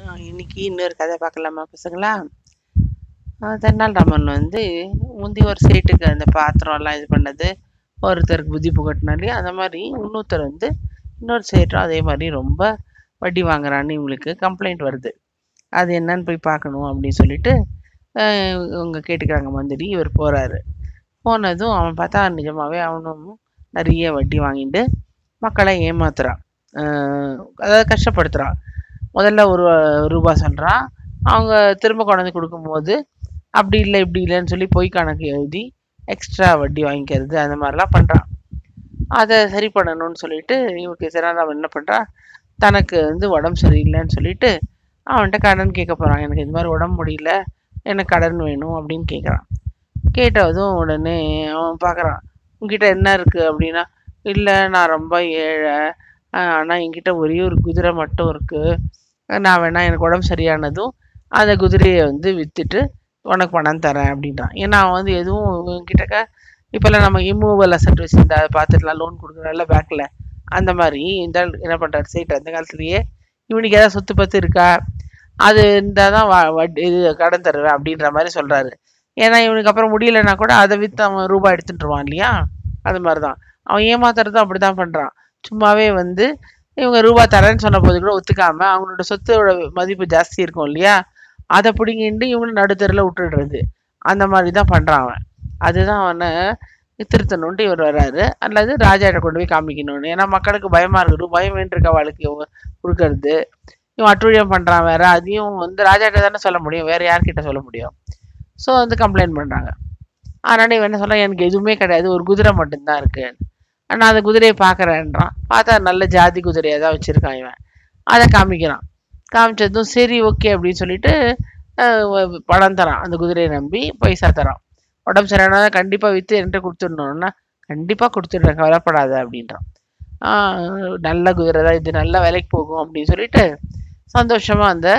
ஆ, இன்னைக்கு இன்னொரு கதை பார்க்கலாமா பசங்களா ஆ, தென்னாலிராமன் வந்து முந்தி ஒரு சைட்டுக்கு அந்த பாத்திரம்லாம் இது பண்ணது ஒருத்தருக்கு புத்தி புகட்டினா இல்லையா அந்த மாதிரி இன்னொருத்தர் வந்து இன்னொரு சைட்டும் அதே மாதிரி ரொம்ப வட்டி வாங்குறான்னு இவங்களுக்கு கம்ப்ளைண்ட் வருது அது என்னன்னு போய் பார்க்கணும் அப்படின்னு சொல்லிட்டு ஆஹ், இவங்க கேட்டுக்கிறாங்க மந்திரி இவர் போகிறாரு போனதும் அவன் பார்த்தா நிஜமாவே அவனும் நிறைய வட்டி வாங்கிட்டு மக்களை ஏமாத்துறான் ஆஹ், அதாவது கஷ்டப்படுத்துறான் முதல்ல ஒரு ரூபா சொல்கிறான் அவங்க திரும்ப கொண்டு வந்து கொடுக்கும்போது அப்படி இல்லை இப்படி இல்லைன்னு சொல்லி பொய் கணக்கு எழுதி எக்ஸ்ட்ரா வட்டி வாங்கிக்கிறது அந்த மாதிரிலாம் பண்ணுறான் அதை சரி பண்ணணும்னு சொல்லிட்டு இவருக்கு சிறந்தவன் என்ன பண்ணுறான் தனக்கு வந்து உடம்பு சரியில்லைன்னு சொல்லிட்டு அவன்கிட்ட கடன் கேட்க போகிறான் எனக்கு இது மாதிரி உடம்பு முடியல எனக்கு கடன் வேணும் அப்படின்னு கேட்குறான் கேட்டதும் உடனே அவன் பார்க்குறான் உங்ககிட்ட என்ன இருக்குது அப்படின்னா இல்லை நான் ரொம்ப ஏழை ஆனால் என்கிட்ட ஒரே ஒரு குதிரை மட்டும் இருக்குது நான் வேணா எனக்கு உடம்பு சரியானதும் அந்த குதிரையை வந்து விற்றுட்டு உனக்கு பணம் தரேன் அப்படின்றான் ஏன்னா அவன் வந்து எதுவும் கிட்டக்க இப்போல்லாம் நம்ம இம்மூவல் அசட் வச்சுருந்தா அதை பார்த்துட்டுலாம் லோன் கொடுக்குறோம்ல பேங்க்கில் அந்த மாதிரி இந்த ஆள் என்ன பண்ணுறாரு சைட் அந்த காலத்துலேயே இவனுக்கு ஏதாவது சொத்து பத்து இருக்கா அது இருந்தால் தான் வ- வட்டி இது கடன் தருவேன் அப்படின்ற மாதிரி சொல்கிறாரு ஏன்னா இவனுக்கு அப்புறம் முடியலன்னா கூட அதை விற்று அவன் ரூபாய் எடுத்துட்டுருவான் இல்லையா அது மாதிரி தான் அவன் ஏமாத்துறதும் அப்படி தான் பண்ணுறான் சும்மாவே வந்து இவங்க ரூபா தரேன்னு சொன்ன போது கூட ஒத்துக்காம அவங்களோட சொத்தோட மதிப்பு ஜாஸ்தி இருக்கும் இல்லையா அதை பிடிங்கிட்டு இவனு நடுத்தரில் விட்டுடுறது அந்த மாதிரி தான் பண்ணுறான் அவன் அதுதான் அவனை திருத்தணுன்ட்டு இவர் வர்றாரு அல்லது ராஜாட்ட கொண்டு போய் காமிக்கணும்னு ஏன்னா மக்களுக்கு பயமாக இருக்குது பயம் வேண்டிருக்க அவளுக்கு இவங்க கொடுக்கறது இவன் அட்டுழியம் பண்ணுறான் வேற அதையும் வந்து ராஜாட்ட தானே சொல்ல முடியும் வேற யார்கிட்ட சொல்ல முடியும் ஸோ வந்து கம்ப்ளைண்ட் பண்ணுறாங்க அதனால இவன் என்ன சொல்கிறான் எனக்கு எதுவுமே கிடையாது ஒரு குதிரை மட்டும்தான் இருக்கு நான் அந்த குதிரையை பார்க்குறேன்றான் பார்த்தா நல்ல ஜாதி குதிரையாக தான் வச்சுருக்கான் இவன் அதை காமிக்கிறான் காமிச்சதும் சரி ஓகே அப்படின்னு சொல்லிட்டு அஹ், வ- பணம் தரான் அந்த குதிரையை நம்பி பைசா தரான் உடம்பு சரியானதை கண்டிப்பாக விற்று என்கிட்ட கொடுத்துடணும்னா கண்டிப்பாக கொடுத்துட்றேன் கவலைப்படாத அப்படின்றான் ஆஹ், நல்ல குதிரை தான் இது நல்ல விலைக்கு போகும் அப்படின்னு சொல்லிட்டு சந்தோஷமாக அந்த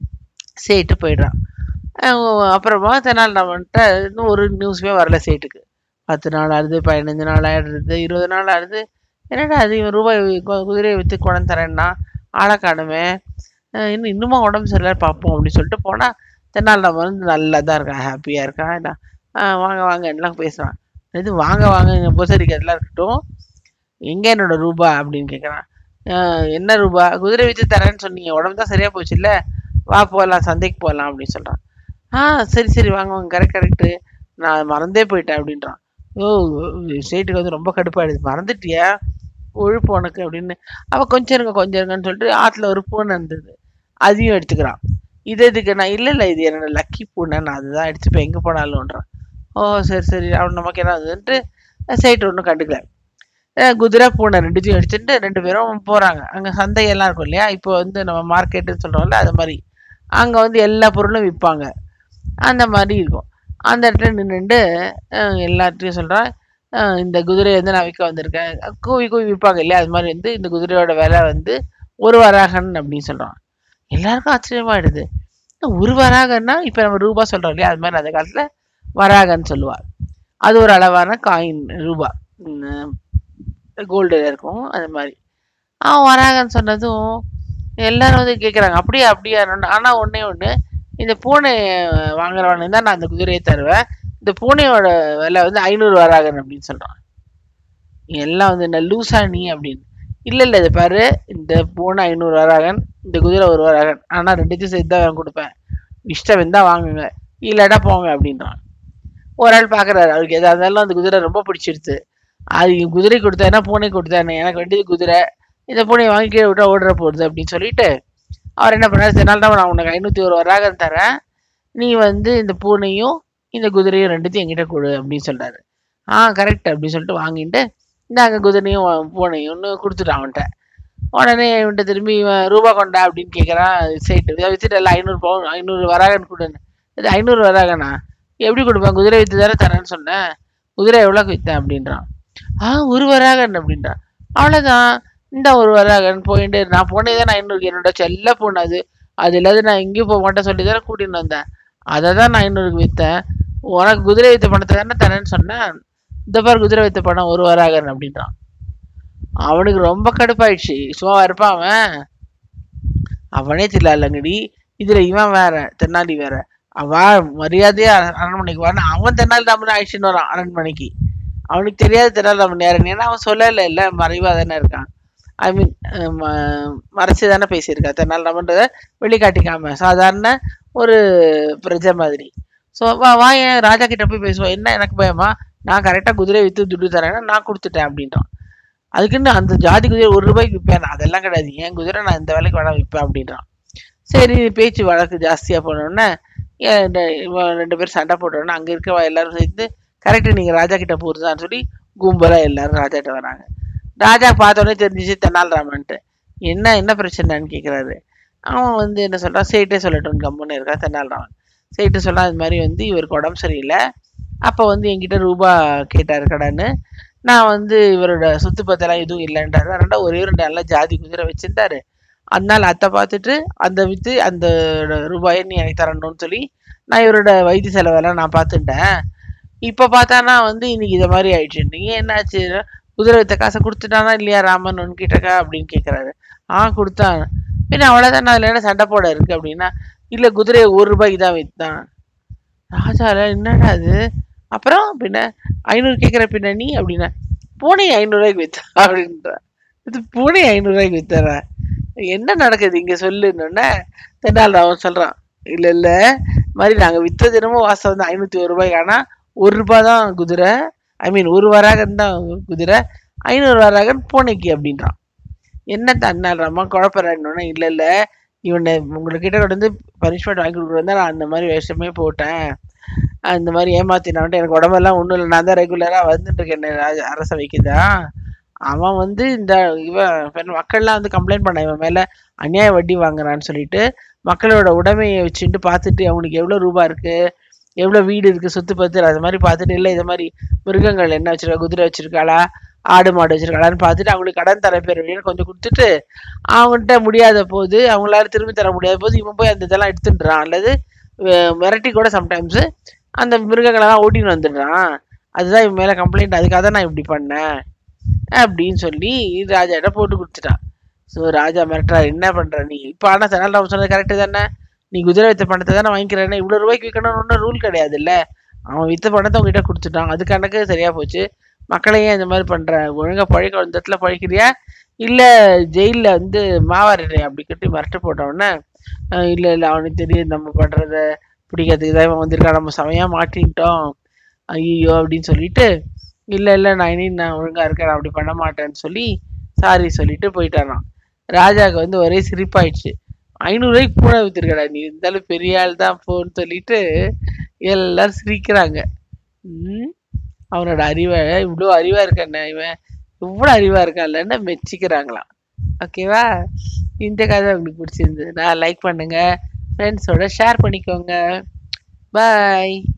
சேட்டு போயிடுறான் அஹ், அப்புறமா தெனாலிராமன்ட்ட இன்னும் ஒரு நியூஸுமே வரல சேட்டுக்கு பத்து நாள் ஆகுது பதினஞ்சு நாள் ஆயிடுது இருபது நாள் ஆகுது என்னடா அது இவன் ரூபாய் கு- குதிரையை விற்று குடம் தரேன்னா ஆளை காணுமே அஹ் இன்னும் இன்னுமா உடம்பு சரியில்லை பார்ப்போம் அப்படின்னு சொல்லிட்டு போனால் தென்னாலிராமன் வந்து நல்லா தான் இருக்கான் ஹாப்பியாக இருக்கான் என்ன அஹ் வாங்க வாங்க எல்லாம் பேசுகிறான் இது வாங்க வாங்க இங்கே உபசரிக்கிறதுலாம் இருக்கட்டும் எங்கே என்னோட ரூபா அப்படின்னு கேட்குறான் என்ன ரூபா குதிரை விற்று தரேன்னு சொன்னீங்க உடம்பு தான் சரியாக போச்சு இல்லை வா போகலாம் சந்தைக்கு போகலாம் அப்படின்னு சொல்கிறான் ஆ சரி சரி வாங்க வாங்க கரெக்ட் கரெக்டு நான் மறந்தே போயிட்டேன் அப்படின்றான் ஓ ஸ்டேட்டுக்கு வந்து ரொம்ப கடுப்பாயிடுது மறந்துட்டியா கொழுப்பு உனக்கு அப்படின்னு அவள் கொஞ்சம் இருங்க கொஞ்சம் இருங்கன்னு சொல்லிட்டு ஆற்றுல ஒரு பூனை இருந்தது அதையும் எடுத்துக்கிறான் இது எதுக்கு நான் இல்லை இல்லை இது என்னோட லக்கி பூனை நான் அதுதான் எடுத்துப்பேன் எங்கே போனாலும்ன்றான் ஓ சரி சரி அவன் நமக்கு என்ன ஆகுதுன்ட்டு சைட்டு ஒன்றும் கண்டுக்கல அஹ் குதிரை பூனை ரெண்டுத்தையும் எடுத்துட்டு ரெண்டு பேரும் போகிறாங்க அங்கே சந்தையெல்லாம் இருக்கும் இல்லையா இப்போ வந்து நம்ம மார்க்கெட்டுன்னு சொல்கிறோம்ல அது மாதிரி அங்கே வந்து எல்லா பொருளும் விற்பாங்க அந்த மாதிரி இருக்கும் அந்த இடத்துல நின்றுட்டு எல்லார்ட்டையும் சொல்கிறான் இந்த குதிரையை வந்து நான் விற்க வந்திருக்கேன் கூவி கூவி விற்பாங்க இல்லையா அது மாதிரி வந்து இந்த குதிரையோட விலை வந்து ஒரு வராகன் அப்படின்னு சொல்கிறான் எல்லாருக்கும் ஆச்சரியமாயிடுது ஒரு வராகன்னா இப்போ நம்ம ரூபா சொல்கிறோம் இல்லையா அது மாதிரி அந்த காலத்தில் வராகன்னு சொல்லுவாள் அது ஒரு அளவான காயின் ரூபா கோல்டில் இருக்கும் அது மாதிரி அவன் வராகன்னு சொன்னதும் எல்லாரும் வந்து கேட்குறாங்க அப்படியா அப்படியா ஆனால் ஒன்றே ஒன்று இந்த பூனை வாங்குறவனு தான் நான் அந்த குதிரையை தருவேன் இந்த பூனையோட விலை வந்து ஐநூறு வராகன் அப்படின்னு சொல்கிறான் எல்லாம் வந்து என்ன லூசா நீ அப்படின்னு இல்லை இல்லை இது பாரு இந்த பூனை ஐநூறு வராகன் இந்த குதிரை ஒரு வராகன் ஆனால் ரெண்டுத்தையும் சேர்த்து தான் நான் கொடுப்பேன் இஷ்டம் இருந்தால் வாங்குங்க இல்லைடா போங்க அப்படின்றான் ஒரு ஆள் பார்க்குறாரு அவருக்கு எதாக இருந்தாலும் அந்த குதிரை ரொம்ப பிடிச்சிருச்சு அது குதிரை கொடுத்தானா பூனை கொடுத்தானே எனக்கு வேண்டியது குதிரை இந்த பூனையை வாங்கி கீழே விட்டா ஓடுற போகுது அப்படின்னு சொல்லிட்டு அவர் என்ன பண்ணாரு சரி நாள் நான் உனக்கு ஐநூற்றி ஒரு வராகன் தரேன் நீ வந்து இந்த பூனையும் இந்த குதிரையும் ரெண்டுத்தையும் என்கிட்ட கொடு அப்படின்னு சொல்றாரு ஆ கரெக்ட் அப்படின்னு சொல்லிட்டு வாங்கிட்டு இந்தாங்க குதிரையும் வா- பூனையும்னு கொடுத்துட்டான் அவன்கிட்ட உடனே இவன்கிட்ட திரும்பி இவன் ரூபா கொண்டா அப்படின்னு கேட்குறான் சைட்டு வித்துட்டு எல்லாம் ஐநூறு பவுன் ஐநூறு வராகன் கொடுன்னு இது ஐநூறு வராகனா எப்படி கொடுப்பேன் குதிரை வித்து தானே தரேன்னு சொன்னேன் குதிரை எவ்வளோக்கு விற்றேன் அப்படின்றான் ஆ ஒரு வராகன் அப்படின்றான் அவ்வளோதான் இந்த ஒரு வராகன் போயிட்டு நான் போனே தான் ஐநூறுக்கு என்னோட செல்ல பூனை அது அது இல்லாத நான் எங்கேயும் போக மாட்டேன் சொல்லி தானே கூட்டின்னு வந்தேன் அதை தான் நான் ஐநூறுக்கு விற்றேன் உனக்கு குதிரை வித்த பணத்தை தானே தரேன்னு சொன்னேன் இந்த பாரு குதிரை வித்த பணம் ஒரு வராகன் அப்படின்றான் அவனுக்கு ரொம்ப கடுப்பாயிடுச்சு சும்மா இருப்பான் அவன் அவனே தில்லாலங்கடி இதுல இவன் வேற தென்னாலி வேற அவன் வா மரியாதையா அர- அரண்மனைக்கு வான்னு அவன் தென்னாலிராமன் அழிச்சுன்னு வரான் அரண்மனைக்கு அவனுக்கு தெரியாது தென்னாலிராமன் யாருன்னு ஏன்னா அவன் சொல்லல இல்ல மறைவா தானே இருக்கான் ஐ மீன் மறைச்சு தானே பேசியிருக்கா தென்னாலிராமன்றத வெளிக்காட்டிக்காம சாதாரண ஒரு பிரஜை மாதிரி ஸோ வா வா ஏன் ராஜா கிட்ட போய் பேசுவோம் என்ன எனக்கு பயமா நான் கரெக்டாக குதிரையை விற்று துட்டு தரேன்னா நான் கொடுத்துட்டேன் அப்படின்றான் அதுக்குன்னு அந்த ஜாதி குதிரை ஒரு ரூபாய்க்கு விற்பேன் அதெல்லாம் கிடையாது என் குதிரை நான் இந்த வேலைக்கு வேணா விற்பேன் அப்படின்றான் சரி பேச்சு வழக்கு ஜாஸ்தியாக போனோடனே ஏன் இந்த இவன் ரெண்டு பேரும் சண்டை போட்டோன்னே அங்கே இருக்க எல்லாரும் சேர்ந்து கரெக்டு நீங்கள் ராஜா கிட்ட போகிறதான்னு சொல்லி கும்பலாக எல்லாரும் ராஜா கிட்ட வராங்க ராஜா பார்த்தோன்னே தெரிஞ்சிச்சு தென்னாலிராமன்ட்டு என்ன என்ன பிரச்சனைன்னு கேட்குறாரு அவன் வந்து என்ன சொல்கிறான் சேட்டே சொல்லட்டும் கம்முன்னு இருக்கா தென்னாலிராமன் சேட்டு சொல்ல அது மாதிரி வந்து இவருக்கு உடம்பு சரியில்லை அப்போ வந்து என்கிட்ட ரூபா கேட்டார் கடன்னு நான் வந்து இவரோட சொத்து பத்தெல்லாம் எதுவும் இல்லைன்றாரு ரெண்டா ஒரே ஒரு நல்ல ஜாதி குதிரை வச்சிருந்தாரு அதனால அத்தை பார்த்துட்டு அந்த விற்று அந்த ரூபாயை நீ எனக்கு தரணும்னு சொல்லி நான் இவரோட வைத்திய செலவெல்லாம் நான் பார்த்துட்டேன் இப்போ பார்த்தானா வந்து இன்னைக்கு இதை மாதிரி ஆயிடுச்சு நீங்க என்னாச்சு குதிரை வித்த காசை கொடுத்துட்டானா இல்லையா ராமன் உன் கிட்டக்கா அப்படின்னு கேட்குறாரு ஆ கொடுத்தான் பின்ன அவ்வளோதான் அதில் என்ன சண்டை போட இருக்கு அப்படின்னா இல்லை குதிரையை ஒரு ரூபாய்க்கு தான் விற்றான் ராஜால என்னடா அது அப்புறம் பின்ன ஐநூறு கேட்குற பின்ன நீ அப்படின்னா பூனை ஐநூறுரூவாய்க்கு வித்தா அப்படின்ற இது பூனை ஐநூறுரூவாய்க்கு வித்தரா என்ன நடக்குது இங்கே சொல்லுன்னொன்னே தென்னால் அவன் சொல்கிறான் இல்லை இல்லை மாதிரி நாங்கள் விற்ற தினமும் வாசம் வந்து ஐநூற்றி ஒரு ரூபாய்க்கு ஆனால் ஒரு ரூபாய் தான் குதிரை ஐ மீன் ஒரு வராகன் தான் குதிரை ஐநூறு வராகன் பூனைக்கு அப்படின்றான் என்ன தன்னாடுறாமா குழப்பறான்னொன்னே இல்லை இல்லை இவனை உங்கள்கிட்ட கொண்டு வந்து பனிஷ்மெண்ட் வாங்கி கொடுக்குறது நான் அந்த மாதிரி வேஷமே போட்டேன் அந்த மாதிரி ஏமாத்தினான்ட்டு எனக்கு உடம்பெல்லாம் ஒன்றும் இல்லை நான் தான் ரெகுலராக வந்துட்டு இருக்கேன் ராஜ- அரசவைக்கு தான் அவன் வந்து இந்த இவன் பெண் மக்கள்லாம் வந்து கம்ப்ளைண்ட் பண்ண இவன் மேலே அநியாய வட்டி வாங்குறான்னு சொல்லிட்டு மக்களோட உடைமையை வச்சுட்டு பார்த்துட்டு அவனுக்கு எவ்வளோ ரூபா இருக்கு எவ்வளோ வீடு இருக்கு சொத்து பத்து அது மாதிரி பார்த்துட்டு இல்லை இது மாதிரி மிருகங்கள் என்ன வச்சிருக்கா குதிரை வச்சிருக்காளா ஆடு மாடு வச்சிருக்காளான்னு பார்த்துட்டு அவங்களுக்கு கடன் தர பேர் கொஞ்சம் கொடுத்துட்டு அவங்ககிட்ட முடியாத போது அவங்களால திரும்பி தர முடியாத போது இவன் போய் அந்த இதெல்லாம் எடுத்துட்டுறான் அல்லது அஹ், மிரட்டி கூட சம்டைம்ஸ் அந்த மிருகங்களெல்லாம் ஓட்டின்னு வந்துடுறான் அதுதான் இவன் மேலே கம்ப்ளைண்ட் அதுக்காக தான் நான் இப்படி பண்ணேன் அப்படின்னு சொல்லி ராஜாட்ட போட்டு கொடுத்துட்டான் ஸோ ராஜா மிரட்டுறா என்ன பண்ற நீ இப்போ ஆனால் தெனாலிராமன் சொன்னது கரெக்டு தானே நீ குதிரை வித்த பணத்தை தானே வாங்கிக்கிறேன்னா இவ்வளோ ரூபாய்க்கு விற்கணும்னு ஒன்றும் ரூல் கிடையாது இல்லை அவன் வித்த பணத்தை உங்ககிட்ட கொடுத்துட்டான் அது கணக்கு சரியா போச்சு மக்களையே இந்த மாதிரி பண்ற ஒழுங்கா பழிக்க இந்த இடத்துல பழிக்கிறியா இல்ல ஜெயில்ல வந்து மாவாரிடுறியா அப்படி கட்டி மிரட்டு போட்ட உடனே அஹ் இல்ல இல்ல அவனுக்கு தெரியும் நம்ம பண்றத பிடிக்கிறதுக்கு தான் இவன் வந்திருக்கான் நம்ம செமையா மாட்டின்ட்டோம் ஐயோ அப்படின்னு சொல்லிட்டு இல்ல இல்ல நான் இனி நான் ஒழுங்கா இருக்கேன் நான் அப்படி பண்ண மாட்டேன்னு சொல்லி சாரி சொல்லிட்டு போயிட்டாராம் ராஜாவுக்கு வந்து ஒரே சிரிப்பாயிடுச்சு ஐநூறுரூவாய்க்கு பூனை வித்துருக்கடா நீ இருந்தாலும் பெரிய ஆள் தான் போன்னு சொல்லிட்டு எல்லாரும் சிரிக்கிறாங்க ம் அவனோட அறிவை இவ்வளோ அறிவா இருக்கானே இவன் இவ்வளோ அறிவா இருக்கான்லன்னு மெச்சிக்கிறாங்களாம் ஓகேவா இந்த கதை உங்களுக்கு பிடிச்சிருந்தது நான் லைக் பண்ணுங்க ஃப்ரெண்ட்ஸோட ஷேர் பண்ணிக்கோங்க பாய்